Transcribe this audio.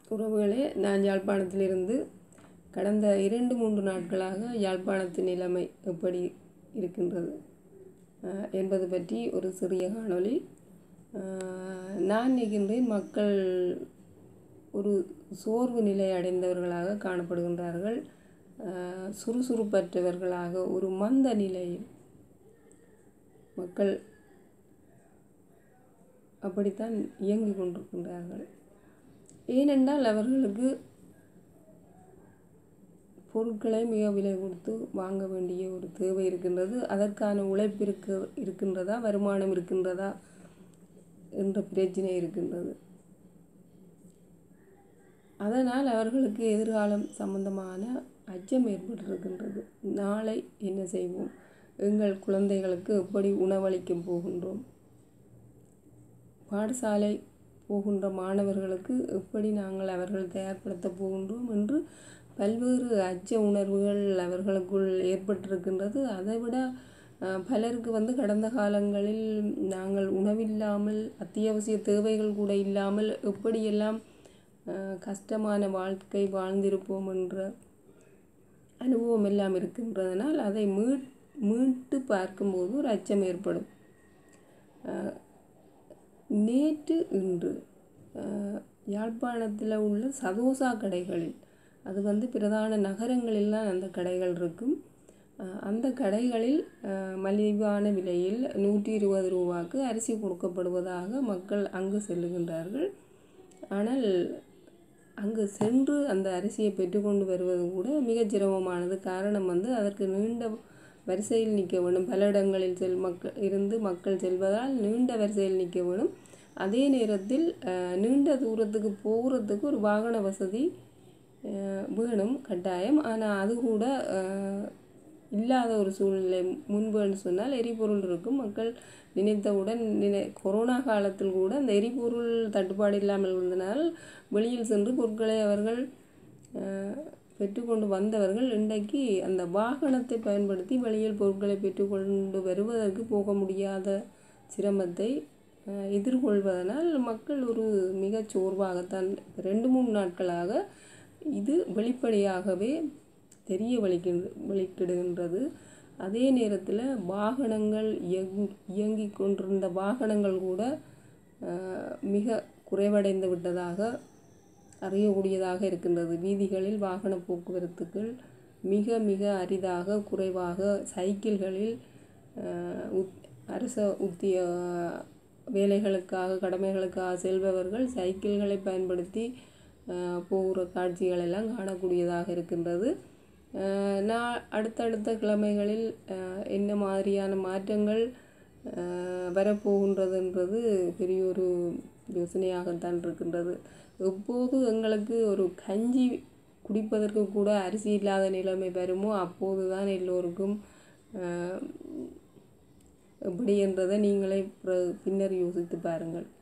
உறவுகளே நான் யாழ்ப்பாணத்திலிருந்து கடந்த இரண்டு மூன்று நாட்களாக யாழ்ப்பாணத்தின் நிலைமை எப்படி இருக்கின்றது அஹ், என்பது பற்றி ஒரு சிறிய காணொளி அஹ், நான் நினைக்கின்றேன் மக்கள் ஒரு சோர்வு நிலை அடைந்தவர்களாக காணப்படுகின்றார்கள் அஹ், சுறுசுறுப்பற்றவர்களாக ஒரு மந்த நிலையில் மக்கள் அப்படித்தான் இயங்கிக் கொண்டிருக்கின்றார்கள் ஏனென்றால் அவர்களுக்கு பொருட்களை மிக விலை கொடுத்து வாங்க வேண்டிய ஒரு தேவை இருக்கின்றது அதற்கான உழைப்பு இருக்க இருக்கின்றதா வருமானம் இருக்கின்றதா என்ற பிரச்சனை இருக்கின்றது அதனால் அவர்களுக்கு எதிர்காலம் சம்பந்தமான அச்சம் ஏற்பட்டிருக்கின்றது நாளை என்ன செய்வோம் எங்கள் குழந்தைகளுக்கு எப்படி உணவளிக்கப் போகின்றோம் பாடசாலை போகின்ற மாணவர்களுக்கு எப்படி நாங்கள் அவர்கள் தயார்படுத்தப் போகின்றோம் என்று பல்வேறு அச்ச உணர்வுகள் அவர்களுக்குள் ஏற்பட்டிருக்கின்றது அதைவிட அஹ், பலருக்கு வந்து கடந்த காலங்களில் நாங்கள் உணவில்லாமல் அத்தியாவசிய தேவைகள் கூட இல்லாமல் எப்படியெல்லாம் அஹ், கஷ்டமான வாழ்க்கை வாழ்ந்திருப்போம் என்ற அனுபவம் எல்லாம் இருக்கின்றதனால் அதை மீட் மீட்டு பார்க்கும்போது ஒரு அச்சம் ஏற்படும் அஹ், நேற்று இன்று அஹ், யாழ்ப்பாணத்தில் உள்ள சதோசா கடைகளில் அது வந்து பிரதான நகரங்களில் தான் அந்த கடைகள் இருக்கும் அஹ், அந்த கடைகளில் அஹ், மலிவான விலையில் நூற்றி இருபது ரூபாய்க்கு அரிசி கொடுக்கப்படுவதாக மக்கள் அங்கு செல்லுகின்றார்கள் ஆனால் அங்கு சென்று அந்த அரிசியை பெற்றுக்கொண்டு வருவது கூட மிகச் சிரமமானது காரணம் வந்து அதற்கு நீண்ட வரிசையில் நிற்க வேண்டும் பல இடங்களில் செல் மக்கள் இருந்து மக்கள் செல்வதால் நீண்ட வரிசையில் நிற்க வேணும் அதே நேரத்தில் அஹ், நீண்ட தூரத்துக்கு போகிறதுக்கு ஒரு வாகன வசதி அஹ், வேணும் கட்டாயம் ஆனால் அது கூட அஹ், இல்லாத ஒரு சூழ்நிலை முன்புன்னு சொன்னால் எரிபொருள் இருக்கும் மக்கள் நினைத்தவுடன் நினை கொரோனா காலத்தில் கூட அந்த எரிபொருள் தட்டுப்பாடு இல்லாமல் இருந்தனால் வெளியில் சென்று பொருட்களை அவர்கள் அஹ், பெற்றுக்கொண்டு வந்தவர்கள் இன்றைக்கு அந்த வாகனத்தை பயன்படுத்தி வெளியில் பொருட்களை பெற்றுக்கொண்டு வருவதற்கு போக முடியாத சிரமத்தை அஹ், எதிர்கொள்வதனால் மக்கள் ஒரு மிகச் சோர்வாகத்தான் ரெண்டு மூணு நாட்களாக இது வெளிப்படையாகவே தெரிய வலிக்கின்ற வலிக்கிடுகின்றது அதே நேரத்தில் வாகனங்கள் இயங் இயங்கிக் கொண்டிருந்த வாகனங்கள் கூட அஹ், மிக குறைவடைந்து விட்டதாக அறியக்கூடியதாக இருக்கின்றது வீதிகளில் வாகன போக்குவரத்துகள் மிக மிக அரிதாக குறைவாக சைக்கிள்களில் அஹ், உத் அரச உத்திய வேலைகளுக்காக கடமைகளுக்காக செல்பவர்கள் சைக்கிள்களை பயன்படுத்தி அஹ், போகிற காட்சிகள் எல்லாம் காணக்கூடியதாக இருக்கின்றது அஹ், நான் அடுத்தடுத்த கிழமைகளில் அஹ், என்ன மாதிரியான மாற்றங்கள் அஹ், வரப்போகின்றதுன்றது பெரிய ஒரு யோசனையாகத்தான் இருக்கின்றது எப்போது எங்களுக்கு ஒரு கஞ்சி குடிப்பதற்கு கூட அரிசி இல்லாத நிலைமை வருமோ அப்போது தான் எல்லோருக்கும் அஹ், எப்படி என்றதை நீங்களே பிற- பின்னர் யோசித்து பாருங்கள்